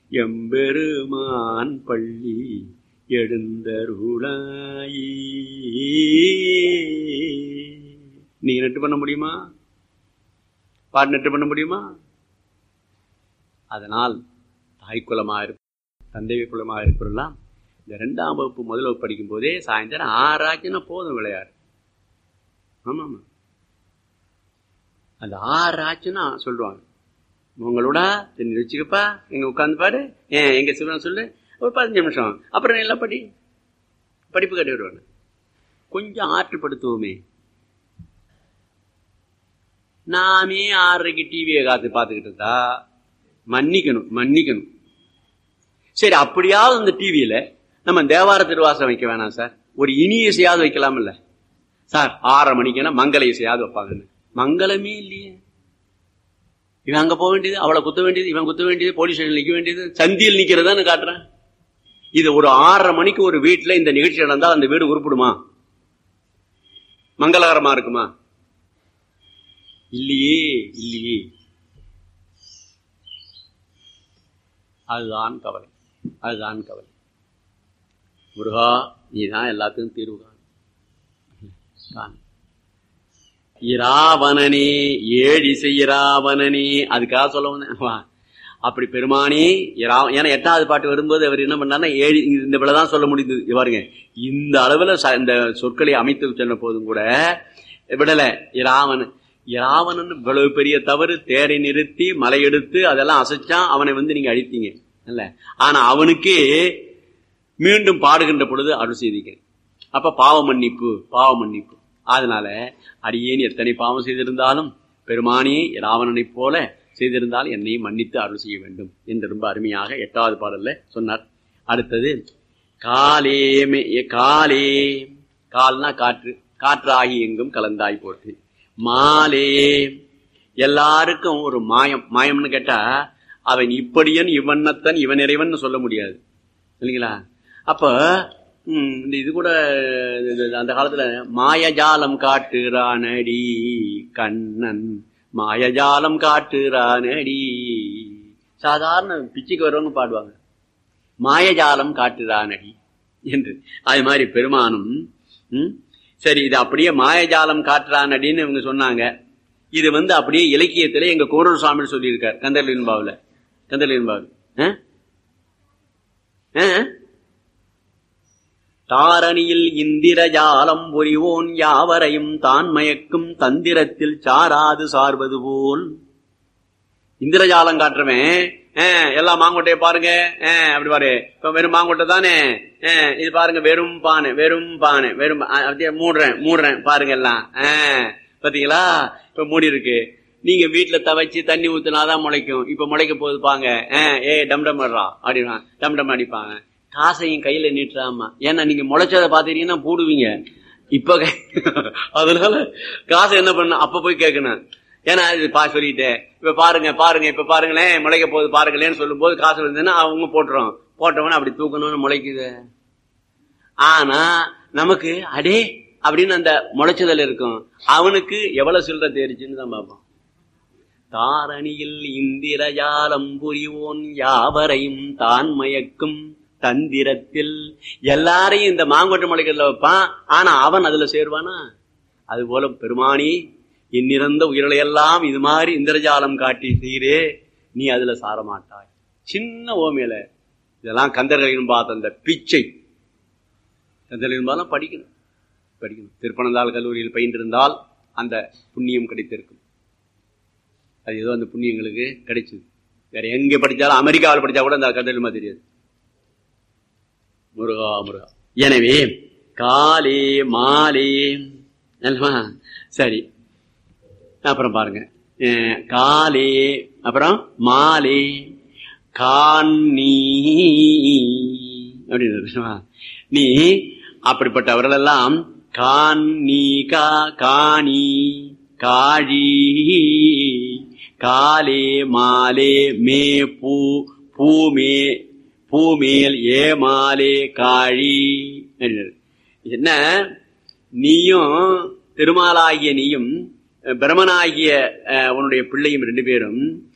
எம்பெருமான் பள்ளி எழுந்தருளாயி நீங்க நட்டு பண்ண முடியுமா பாட்டு நட்டு பண்ண முடியுமா அதனால் தாய்க்குலமாக இருப்ப தந்தை குலமாக இருப்பதெல்லாம் இந்த ரெண்டாம் வகுப்பு முதல் வகுப்பு படிக்கும் போதே சாயந்தரம் ஆறாச்சுன்னா போதும் விளையாடு ஆமா ஆமா அந்த ஆறு ஆச்சுன்னா சொல்லுவாங்க உங்களோட தின்னு வச்சுக்கப்பா எங்க உட்காந்து பாரு ஏன் எங்க சிவன் சொல்லு ஒரு பதினஞ்சு நிமிஷம் அப்புறம் எல்லாம் படி படிப்பு கட்டி வருவாங்க கொஞ்சம் ஆற்றுப்படுத்துவோமே நாமே ஆறரைக்கு டிவியை காத்து பார்த்துக்கிட்டு இருந்தா மன்னிக்கணும் மன்னிக்கணும் சரி அப்படியாவது அந்த டிவியில நம்ம தேவார திருவாசம் வைக்க வேணாம் சார் ஒரு இனி இசையாவது வைக்கலாம்ல சார் ஆறரை மணிக்குன்னா மங்கள இசையாவது வைப்பாங்கன்னு மங்களமே இல்லையே இவன் அங்க போக வேண்டியது அவளை குத்த வேண்டியது இவன் குத்த வேண்டியது போலீஸ் ஸ்டேஷன் நிக்க வேண்டியது சந்தியில் நிக்கிறதான்னு காட்டுறேன் இது ஒரு ஆறரை மணிக்கு ஒரு வீட்டுல இந்த நிகழ்ச்சி நடந்தால் அந்த வீடு உருப்பிடுமா மங்களகரமா இருக்குமா இல்லையே இல்லையே அதுதான் கவலை அதுதான் கவலை முருகா நீதான் எல்லாத்துக்கும் தீர்வு காணும் இராவணனே ஏழிசை இராவணனே அதுக்காக சொல்ல வந்தேன் அப்படி பெருமானே ஏன்னா எட்டாவது பாட்டு வரும்போது அவர் என்ன பண்ணார்னா ஏழு இந்த விழதான் சொல்ல முடிந்தது பாருங்க இந்த அளவுல இந்த சொற்களை அமைத்து சொன்ன போதும் கூட விடல இராவணன் இராவணன் இவ்வளவு பெரிய தவறு தேரை நிறுத்தி மலை எடுத்து அதெல்லாம் அசைச்சான் அவனை வந்து நீங்க அழித்தீங்க இல்ல ஆனா அவனுக்கே மீண்டும் பாடுகின்ற பொழுது அருள் செய்தீங்க அப்ப பாவ மன்னிப்பு பாவ மன்னிப்பு அதனால அடியேன் எத்தனை பாவம் செய்திருந்தாலும் பெருமானே ராவணனைப் போல செய்திருந்தால் என்னையும் மன்னித்து அருள் செய்ய வேண்டும் என்று ரொம்ப அருமையாக எட்டாவது பாடல்ல சொன்னார் அடுத்தது காலே காலே கால்னா காற்று காற்றாகி எங்கும் கலந்தாய் போட்டு மாலே எல்லாருக்கும் ஒரு மாயம் மாயம்னு கேட்டா அவன் இப்படியன் இவன்னத்தன் இவன் இறைவன் சொல்ல முடியாது இல்லைங்களா அப்ப இந்த இது கூட அந்த காலத்துல மாயஜாலம் காட்டுறானடி கண்ணன் மாயஜாலம் காட்டுறானடி சாதாரண பிச்சுக்கு வரவங்க பாடுவாங்க மாயஜாலம் காட்டுறானடி என்று அது மாதிரி பெருமானும் சரி இது அப்படியே மாயஜாலம் காட்டுறானடின்னு இவங்க சொன்னாங்க இது வந்து அப்படியே இலக்கியத்துல எங்க கோரல் சுவாமி சொல்லியிருக்கார் கந்தர்லின் பாவுல கந்தர்லின் பாவு தாரணியில் இந்திரஜாலம் பொறிவோன் யாவரையும் தான் மயக்கும் தந்திரத்தில் சாராது சார்வது போல் இந்திரஜாலம் காட்டுறவன் எல்லாம் மாங்கொட்டையை பாருங்க அப்படி பாரு இப்ப வெறும் மாங்கொட்டை தானே இது பாருங்க வெறும் பானை வெறும் பானை வெறும் அப்படியே மூடுறேன் மூடுறேன் பாருங்க எல்லாம் பாத்தீங்களா இப்ப மூடி இருக்கு நீங்க வீட்டுல தவச்சு தண்ணி ஊத்துனாதான் முளைக்கும் இப்ப முளைக்க போகுது பாங்க ஏ டம் டம் அப்படின்னா டம் டம் அடிப்பாங்க காசையும் கையில நீட்டுறாமா ஏன்னா நீங்க முளைச்சதை பாத்தீங்கன்னா போடுவீங்க இப்ப அதனால காசை என்ன பண்ண அப்ப போய் கேட்கணும் ஏன்னா இது பா சொல்லிட்டேன் இப்ப பாருங்க பாருங்க இப்ப பாருங்களேன் முளைக்க போகுது பாருங்களேன்னு சொல்லும் போது காசு இருந்ததுன்னா அவங்க போட்டுறோம் போட்டவன அப்படி தூக்கணும்னு முளைக்குது ஆனா நமக்கு அடே அப்படின்னு அந்த முளைச்சதல் இருக்கும் அவனுக்கு எவ்வளவு சில்லற தேரிச்சுன்னு தான் பார்ப்போம் தாரணியில் இந்திரஜாலம் புரிவோன் யாவரையும் தான் மயக்கும் தந்திரத்தில் எல்லாரையும் இந்த மாங்கொட்டை முளைக்கிறதுல வைப்பான் ஆனா அவன் அதுல சேருவானா அது போல பெருமானி இன்னிறந்த உயிரிழையெல்லாம் இது மாதிரி இந்திரஜாலம் காட்டி செய்கிறே நீ அதுல சாரமாட்டாய் சின்ன ஓமையில இதெல்லாம் கந்தர்களின் பார்த்த அந்த பிச்சை கந்தர்களின் பார்த்தா படிக்கணும் படிக்கணும் திருப்பனந்தாள் கல்லூரியில் பயின்றிருந்தால் அந்த புண்ணியம் கிடைத்திருக்கும் அது ஏதோ அந்த புண்ணியங்களுக்கு கிடைச்சது வேற எங்க படிச்சாலும் அமெரிக்காவில் படிச்சா கூட அந்த கந்தர்மா தெரியாது முருகா முருகா எனவே காலே மாலே சரி அப்புறம் பாருங்க காலே அப்புறம் மாலே காணி அப்படின்னு நீ அப்படிப்பட்டவர்கள் எல்லாம் காணி கா காணி காழி காலே மாலே மே பூ பூமே பூமேல் ஏமாலே காழி என்ன நீயும் திருமாலாகிய நீயும் பிரமனாகிய உன்னுடைய பிள்ளையும் ரெண்டு பேரும்